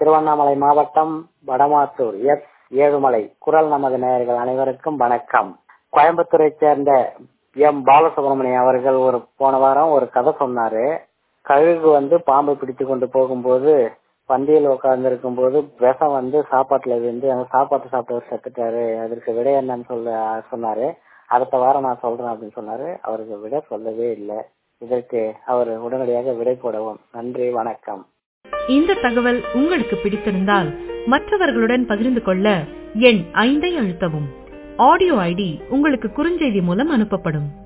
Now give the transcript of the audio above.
திருவண்ணாமலை மாவட்டம் வடமாத்தூர் எஸ் ஏழுமலை குரல் நமது நேயர்கள் அனைவருக்கும் வணக்கம் கோயம்புத்தூரை சேர்ந்த எம் பாலசுப்ரமணியம் அவர்கள் ஒரு போன வாரம் ஒரு கதை சொன்னாரு கழுகு வந்து பாம்பை பிடித்து கொண்டு போகும்போது பந்தியில் உட்கார்ந்து இருக்கும் போது விஷம் வந்து சாப்பாட்டுல விழுந்து அந்த சாப்பாட்டு சாப்பிட்டு செத்துட்டாரு அதற்கு விடை என்னன்னு சொல்ல சொன்னாரு அடுத்த வாரம் நான் சொல்றேன் அப்படின்னு சொன்னாரு அவருக்கு விடை சொல்லவே இல்லை இதற்கு அவர் உடனடியாக விடை போடவும் நன்றி வணக்கம் இந்த தகவல் உங்களுக்கு பிடித்திருந்தால் மற்றவர்களுடன் பகிர்ந்து கொள்ள எண் ஐந்தை அழுத்தவும் ஆடியோ ஐடி உங்களுக்கு குறுஞ்செய்தி மூலம் அனுப்பப்படும்